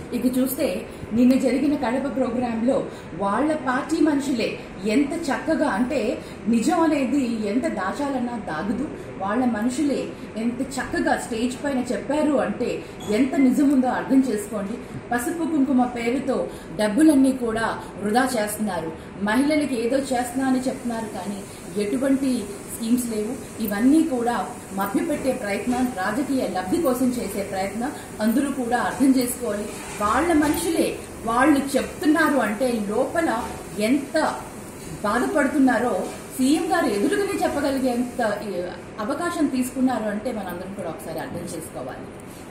ఇక చూస్తే నిన్న జరిగిన కడప ప్రోగ్రాంలో వాళ్ళ పార్టీ మనుషులే ఎంత చక్కగా అంటే నిజం అనేది ఎంత దాచాలన్నా దాగదు వాళ్ళ మనుషులే ఎంత చక్కగా స్టేజ్ పైన చెప్పారు అంటే ఎంత నిజం ఉందో అర్థం చేసుకోండి పసుపు కుంకుమ పేరుతో డబ్బులన్నీ కూడా వృధా చేస్తున్నారు మహిళలకి ఏదో చేస్తున్నా అని చెప్తున్నారు కానీ ఎటువంటి స్కీమ్స్ లేవు ఇవన్నీ కూడా మభ్యపెట్టే ప్రయత్నం రాజకీయ లబ్ధి కోసం చేసే ప్రయత్నం అందరూ కూడా అర్థం చేసుకోవాలి వాళ్ళ మనుషులే వాళ్ళు చెప్తున్నారు అంటే లోపల ఎంత బాధపడుతున్నారో సీఎం గారు ఎదురుగానే చెప్పగలిగేంత ఈ, అవకాశం తీసుకున్నారు అంటే మనందరం కూడా ఒకసారి అర్థం చేసుకోవాలి